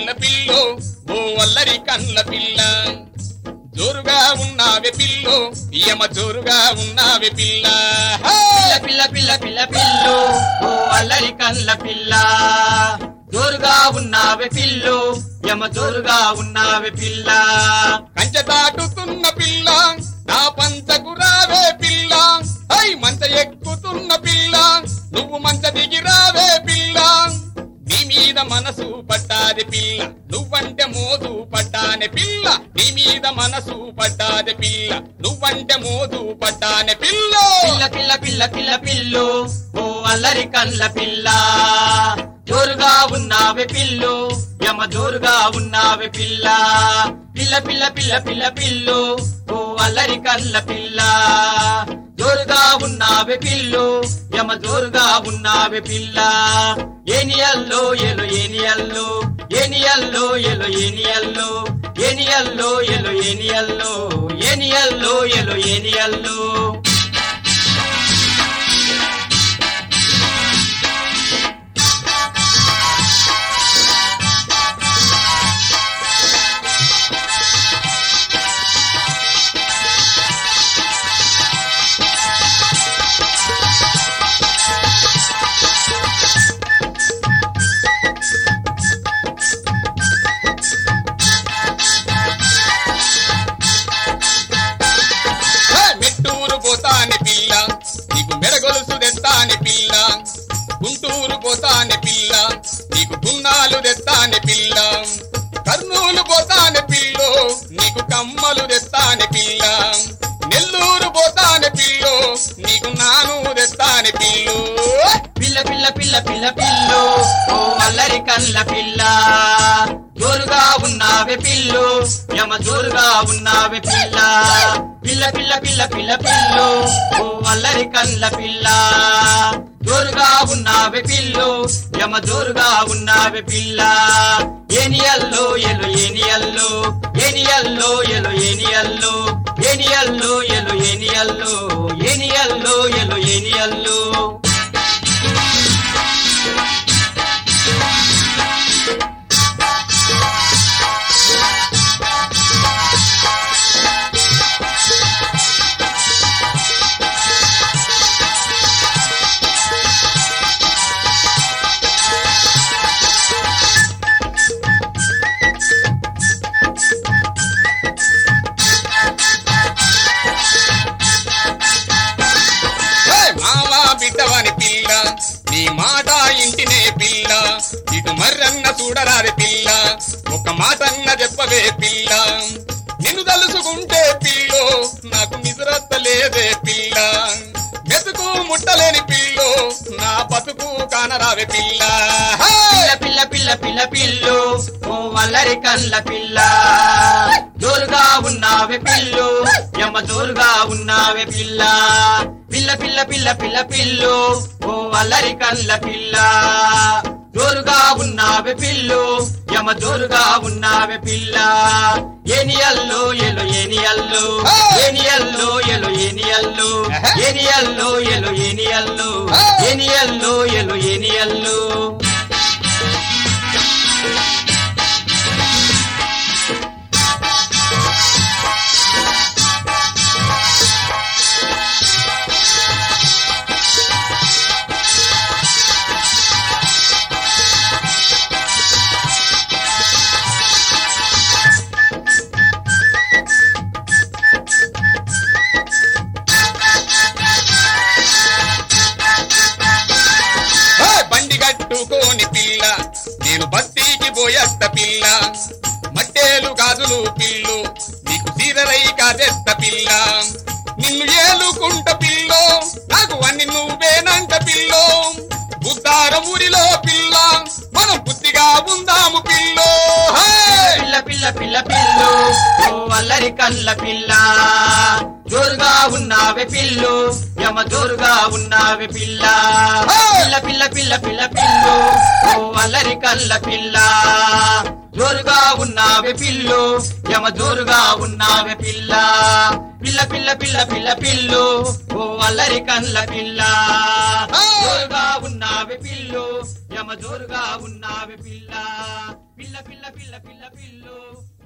పిల్ల పిల్లో ఓ అల్లరి కళ్ళ పిల్ల జోరుగా ఉన్నావే పిల్లో యమ జోరుగా ఉన్నావే పిల్ల హే! పిల్ల పిల్ల పిల్ల పిల్ల పిల్లు ఓ అల్లరి కళ్ళ పిల్ల జోరుగా ఉన్నావే పిల్లు యమ జోరుగా ఉన్నావే పిల్ల కంచె దాటుతున్న పిల్ల నా పంచకు రావే పిల్ల ఐ మంచ ఎక్కుతున్న పిల్ల నువ్వు మంచ దిగి రావే పిల్ల నీ మీద మనసు పడ్డాది పిల్ల నువ్వంటే మోదు పడ్డానే పిల్ల నీ మీద మనసు పడ్డాది పిల్ల నువ్వంటే మోదు పడ్డానే పిల్ల పిల్ల పిల్ల పిల్ల పిల్ల పిల్లు ఓ అల్లరి కళ్ళ పిల్ల జోరుగా ఉన్నావే పిల్లు యమ జోరుగా ఉన్నావే పిల్ల పిల్ల పిల్ల పిల్ల పిల్ల పిల్లు ఓ అల్లరి కళ్ళ పిల్ల జోరుగా ఉన్నావే పిల్లు యమ జోరుగా ఉన్నావే పిల్ల ఏనియల్లో ఎలో ఏనియల్లో ఏనియల్లో ఎలో ఏనియల్లో ఏనియల్లో ఎలో ఏనియల్లో ఏనియల్లో ఎలో ఏనియల్లో హే! మెట్టూరు పోతానే పిల్ల నీకు మెరగొలుసు తెస్తానే పిల్ల గుంటూరు పోతానే పిల్ల నీకు గున్నాలు తెస్తానే పిల్ల కర్నూలు పోతానే పిల్లో నీకు కమ్మలు తెస్తానే పిల్ల నెల్లూరు పోతానే పిల్లో నీకు నాను తెస్తానే పిల్లు పిల్ల పిల్ల పిల్ల పిల్ల పిల్లు ఓ అల్లరి కళ్ళ పిల్ల జోరుగా ఉన్నావే పిల్లు యమ జోరుగా ఉన్నావే పిల్ల పిల్ల పిల్ల పిల్ల పిల్ల పిల్లు ఓ అల్లరి కళ్ళ పిల్ల జోరుగా ఉన్నావే పిల్లు యమ జోరుగా ఉన్నావే పిల్ల ఏనియల్లో ఎలో ఏనియల్లో ఏనియల్లో ఎలో ఏనియల్లో ఏనియల్లో ఎలో ఏనియల్లో ఏనియల్లో ఎలో ఏనియల్లో హే! మావా బిడ్డవని పిల్ల నీ మాట ఇంటినే పిల్ల ఇటు మర్రన్న చూడరాది పిల్ల ఒక మాటన్న చెప్పవే పిల్ల నిన్ను తలుసుకుంటే పిల్లో నాకు నిద్రత్తలేదే పిల్ల మెతుకు ముట్టలేని పిల్లో నా బతుకు కానరావే పిల్ల హే! పిల్ల పిల్ల పిల్ల పిల్ల పిల్లు ఓ వల్లరి కళ్ళ పిల్ల జోరుగా ఉన్నావే పిల్లు యమ జోరుగా ఉన్నావే పిల్ల పిల్ల పిల్ల పిల్ల పిల్ల పిల్లు ఓ వల్లరి కళ్ళ పిల్ల జోరుగా ఉన్నావే పిల్లు యమ జోరుగా ఉన్నావే పిల్ల ఏనియల్లో ఎలో ఏనియల్లో ఏనియల్లో ఎలో ఏనియల్లో ఏనియల్లో ఎలో ఏనియల్లో ఏనియల్లో ఎలో ఏనియల్లో హే! బండి కట్టుకోని పిల్ల నేను బస్తీకి పోయత్త పిల్ల మట్టేలు గాజులు పిల్లు నీకు సీరరై కాజెత్త పిల్ల నిన్ను ఏలుకుంట పిల్లో నాకు అన్ని నువ్వేనంట పిల్లో బుద్ధార ఊరిలో పిల్ల మనం బుద్ధిగా ఉందాము పిల్లో హే! పిల్ల పిల్ల పిల్ల పిల్లు ఓ అల్లరి కళ్ళ పిల్ల జోరుగా ఉన్నావే పిల్లు యమ జోరుగా ఉన్నావే పిల్ల పిల్ల పిల్ల పిల్ల పిల్ల పిల్లు ఓ అల్లరి కళ్ళ పిల్ల జోరుగా ఉన్నావే పిల్లు యమ జోరుగా ఉన్నావే పిల్ల పిల్ల పిల్ల పిల్ల పిల్ల పిల్లు ఓ అల్లరి కళ్ళ పిల్ల జోరుగా ఉన్నావే పిల్లు యమ జోరుగా ఉన్నావే పిల్ల పిల్ల పిల్ల పిల్ల పిల్ల పిల్లు